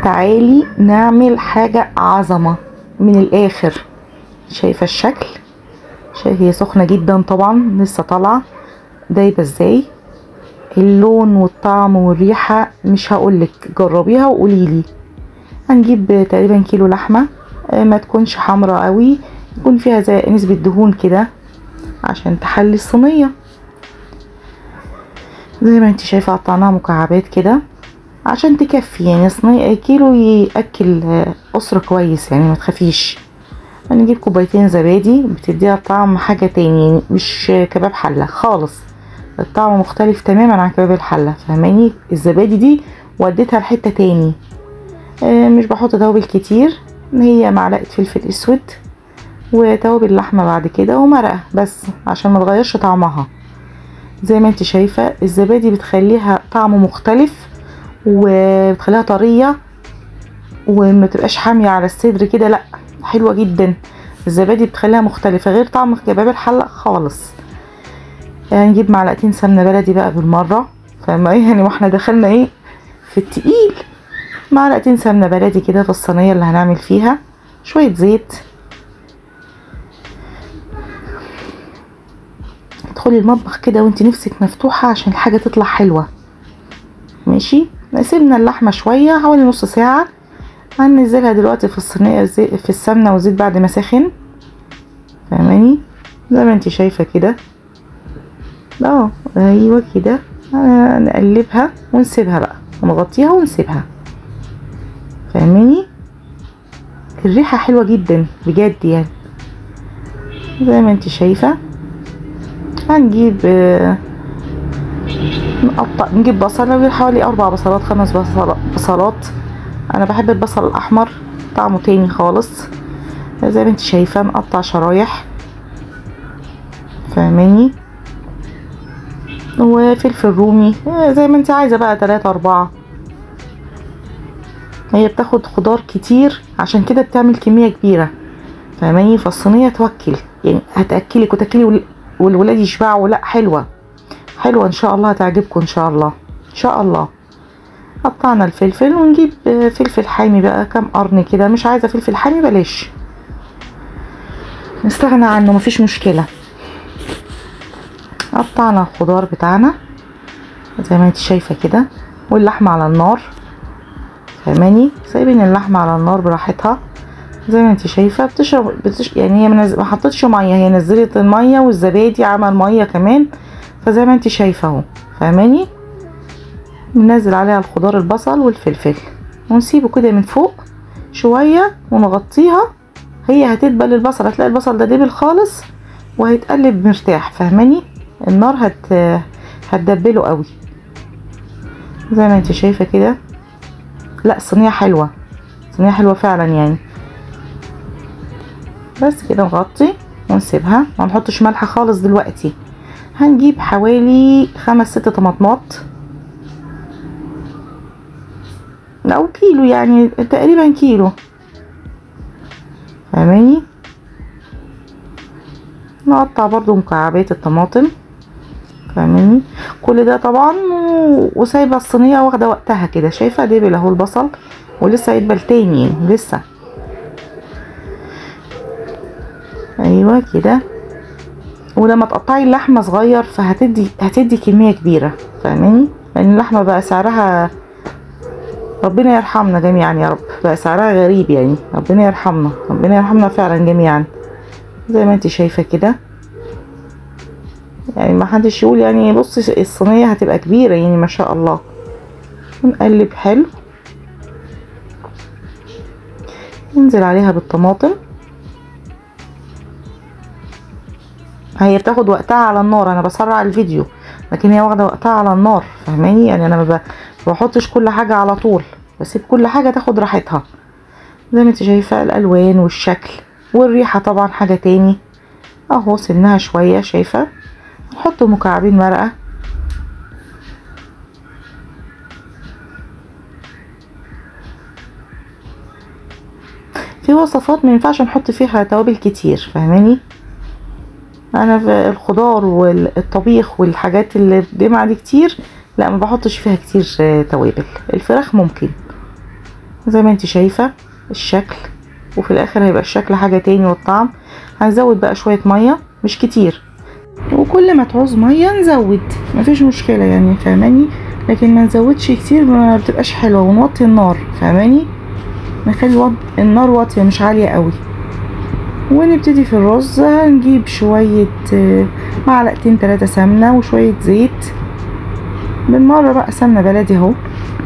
تعالي نعمل حاجة عظمة من الاخر شايفة الشكل شايفة هي سخنة جدا طبعا لسه طالعة دايبة ازاي اللون والطعم والريحة مش هقولك جربيها وقوليلي هنجيب تقريبا كيلو لحمة آه، ما تكونش حمرا قوي يكون فيها زي نسبة دهون كده عشان تحلي الصينية زي ما انت شايفة قطعناها مكعبات كده عشان تكفي يعني صينية كيلو يأكل آه، أسرة كويس يعني ما تخافيش هنجيب كوبايتين زبادي بتديها طعم حاجة تاني يعني مش كباب حلة خالص الطعم مختلف تماما عن كباب الحلة فاهماني الزبادي دي وديتها لحتة تاني آه، مش بحط توابل كتير هي معلقة فلفل اسود وتوابل اللحمة بعد كده ومرقة بس عشان ما تغيرش طعمها زي ما انت شايفة الزبادي بتخليها طعم مختلف وبتخليها طرية وما تبقاش حامية على الصدر كده لا حلوة جدا الزبادي بتخليها مختلفة غير طعم كباب الحلة خالص هنجيب معلقتين سمنة بلدي بقى بالمرة فاهمة ايه يعني واحنا دخلنا ايه في التقيل معلقتين سمنة بلدي كده في الصينية اللي هنعمل فيها شوية زيت ادخلي المطبخ كده وانت نفسك مفتوحة عشان الحاجة تطلع حلوة ماشي سيبنا اللحمة شوية حوالي نص ساعة هننزلها دلوقتي في الصينية زي- في السمنة والزيت بعد ما سخن فاهماني زي ما انت شايفة كده اه ايوه كده آه، نقلبها ونسيبها بقى ونغطيها ونسيبها فاهماني الريحة حلوة جدا بجد يعني زي ما انت شايفة هنجيب آه، نقطع نجيب بصلة حوالي أربع بصلات خمس بصل- بصلات أنا بحب البصل الأحمر طعمه تاني خالص زي ما انت شايفة نقطع شرايح فاهماني وفلفل رومي آه، زي ما انت عايزة بقى تلاتة أربعة هي بتاخد خضار كتير عشان كده بتعمل كمية كبيرة فاهماني فالصينية توكل يعني هتأكلك وتاكلي وال- والولاد يشبعوا لا حلوة حلوة ان شاء الله هتعجبكم ان شاء الله ان شاء الله قطعنا الفلفل ونجيب آه، فلفل حامي بقى كام قرن كده مش عايزة فلفل حامي بلاش نستغنى عنه مفيش مشكلة قطعنا الخضار بتاعنا زي ما انت شايفة كده واللحمة على النار فاهماني سايبين اللحمة على النار براحتها زي ما انت شايفة بتشرب بتش... يعني هي منز... ما حطتش مية هي نزلت المية والزبادي عمل مية كمان فزي ما انت شايفة اهو فاهماني ننزل عليها الخضار البصل والفلفل ونسيبه كده من فوق شوية ونغطيها هي هتدبل البصل هتلاقي البصل ده دبل خالص وهيتقلب مرتاح فاهماني النار هت هتدبله قوي زي ما انت شايفة كده لا الصينية حلوة صينية حلوة فعلا يعني بس كده نغطي ونسيبها ما نحطش ملح خالص دلوقتي هنجيب حوالي خمس ست طماطمات او كيلو يعني تقريبا كيلو فاهماني نقطع برضو مكعبات الطماطم فاهماني كل ده طبعا و- وسايبه الصينيه واخده وقتها كده شايفه دبل اهو البصل ولسه هيدبل تاني يعني لسه ايوه كده ولما تقطعي اللحمه صغير فهتدي هتدي كميه كبيره فاهماني لان اللحمه بقى سعرها ربنا يرحمنا جميعا يا رب بقى سعرها غريب يعني ربنا يرحمنا ربنا يرحمنا فعلا جميعا زي ما انت شايفه كده يعني ما حدش يقول يعني بصي الصينيه هتبقى كبيره يعني ما شاء الله ونقلب حلو ننزل عليها بالطماطم هي بتاخد وقتها على النار انا بسرع الفيديو لكن هي واخده وقتها على النار فاهماني يعني انا ما ب- ما بحطش كل حاجه على طول بسيب كل حاجه تاخد راحتها زي ما انت شايفه الالوان والشكل والريحه طبعا حاجه تاني اهو سيبناها شويه شايفه نحط مكعبين مرقه في وصفات ما ينفعش نحط فيها توابل كتير فاهماني انا في الخضار والطبيخ والحاجات اللي بتجمع دي كتير لا ما بحطش فيها كتير آه، توابل الفراخ ممكن زي ما انت شايفة الشكل وفي الاخر هيبقى الشكل حاجة تاني والطعم هنزود بقى شوية مية مش كتير وكل ما تعوز مية نزود مفيش مشكلة يعني فاهماني لكن ما نزودش كتير ما بتبقاش حلوة ونوطي النار فاهماني نخلي وط- النار واطية مش عالية قوي ونبتدي في الرز هنجيب شوية آه، معلقتين تلاتة سمنة وشوية زيت بالمرة بقى سمنة بلدي اهو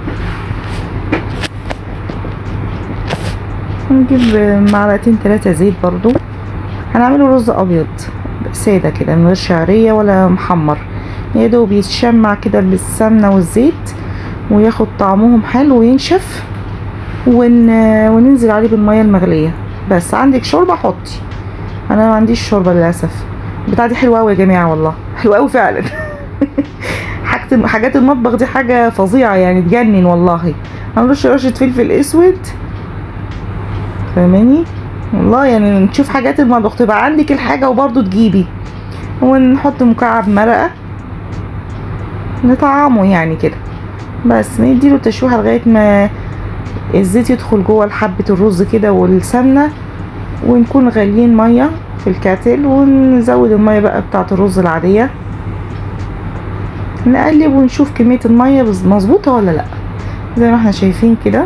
هنجيب آه، معلقتين تلاتة زيت برضو هنعمله رز ابيض سادة كده من غير شعرية ولا محمر يا دوب يتشمع كده بالسمنة والزيت وياخد طعمهم حلو وينشف ون... وننزل عليه بالمية المغلية بس عندك شوربة حطي انا ما عنديش شوربة للأسف بتاعتي حلوة أوي يا جماعة والله حلوة أوي فعلا حاجة حاجات المطبخ دي حاجة فظيعة يعني تجنن والله هنرش رشة فلفل اسود فاهماني والله يعني نشوف حاجات المطبخ تبقى عندك الحاجة وبرضه تجيبي ونحط مكعب مرقة نطعمه يعني كده بس نديله تشويحة لغاية ما الزيت يدخل جوه حبة الرز كده والسمنة ونكون غاليين مية في الكاتل ونزود المية بقى بتاعة الرز العادية نقلب ونشوف كمية المية بز- مظبوطة ولا لأ زي ما احنا شايفين كده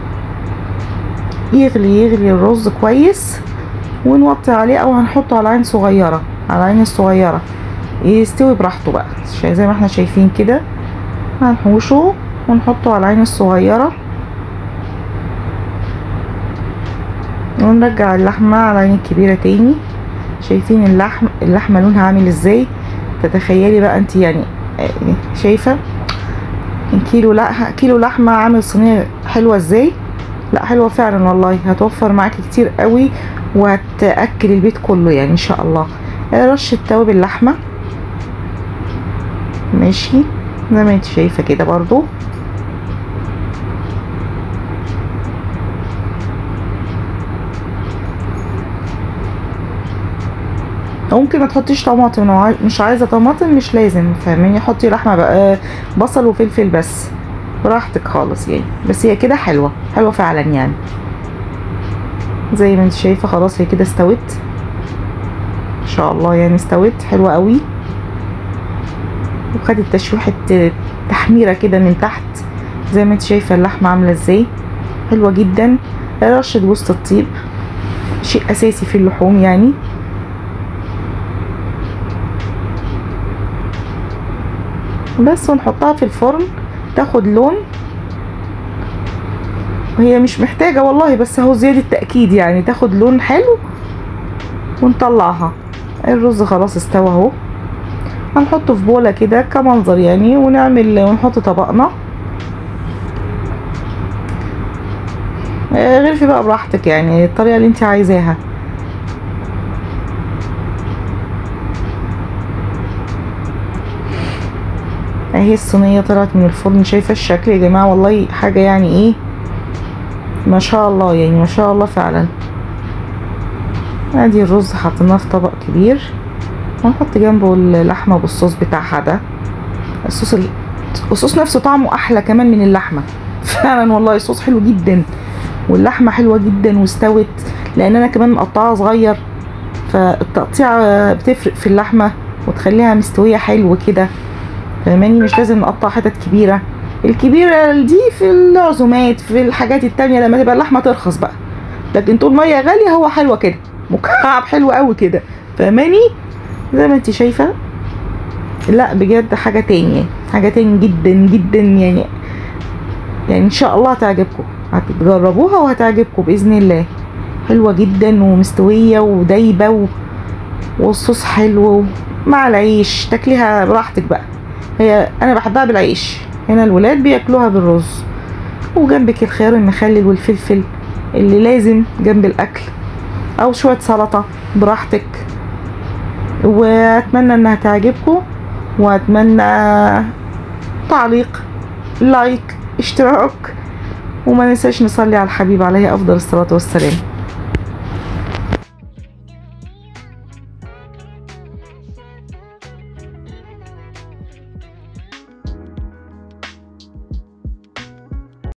يغلي يغلي الرز كويس ونوطي عليه او هنحطه على عين صغيرة على العين الصغيرة يستوي براحته بقى شا- زي ما احنا شايفين كده هنحوشه ونحطه على العين الصغيرة ونرجع اللحمة على العين الكبيرة تاني شايفين اللحم اللحمة لونها عامل ازاي تتخيلي بقى انت يعني آه، شايفة كيلو لا كيلو لحمة عامل صينية حلوة ازاي لا حلوة فعلا والله هتوفر معاكي كتير قوي وهتأكل البيت كله يعني ان شاء الله رشة توابل اللحمة ماشي زي ما انت شايفة كده برضو ممكن ما تحطيش طماطم لو عاي- مش عايزه طماطم مش لازم فاهماني حطي لحمه بقى بصل وفلفل بس براحتك خالص يعني بس هي كده حلوه حلوه فعلا يعني زي ما انت شايفه خلاص هي كده استوت ان شاء الله يعني استوت حلوه قوي وخدت تشويحه تحميره كده من تحت زي ما انت شايفه اللحمه عامله ازاي حلوه جدا رشه جوز الطيب شيء اساسي في اللحوم يعني بس ونحطها في الفرن تاخد لون وهي مش محتاجة والله بس اهو زيادة تأكيد يعني تاخد لون حلو ونطلعها الرز خلاص استوى اهو هنحطه في بولة كده كمنظر يعني ونعمل ونحط طبقنا آه، غرفي بقى براحتك يعني الطريقة اللي انت عايزاها اهي الصينية طلعت من الفرن شايفة الشكل يا جماعة والله حاجة يعني ايه ما شاء الله يعني ما شاء الله فعلا ادي الرز حطيناه في طبق كبير ونحط جنبه اللحمة بالصوص بتاعها ده الصوص ال... الصوص نفسه طعمه احلى كمان من اللحمة فعلا والله الصوص حلو جدا واللحمة حلوة جدا واستوت لان انا كمان مقطعها صغير فالتقطيع بتفرق في اللحمة وتخليها مستوية حلو كده فاهماني مش لازم نقطع حتت كبيرة الكبيرة دي في العزومات في الحاجات التانية لما تبقى اللحمة ترخص بقى لكن طول ما هي غالية هو حلوة كده مكعب حلو قوي كده فاهماني زي ما انت شايفة لا بجد حاجة تانية حاجة تاني جدا جدا يعني يعني ان شاء الله هتعجبكم هتجربوها وهتعجبكم بإذن الله حلوة جدا ومستوية ودايبة و... والصوص حلو مع العيش تاكليها براحتك بقى هي انا بحبها بالعيش هنا الولاد بياكلوها بالرز وجنبك الخيار المخلل والفلفل اللي لازم جنب الاكل او شويه سلطه براحتك واتمنى انها تعجبكم واتمنى تعليق لايك اشتراك وما ننساش نصلي على الحبيب عليه افضل الصلاه والسلام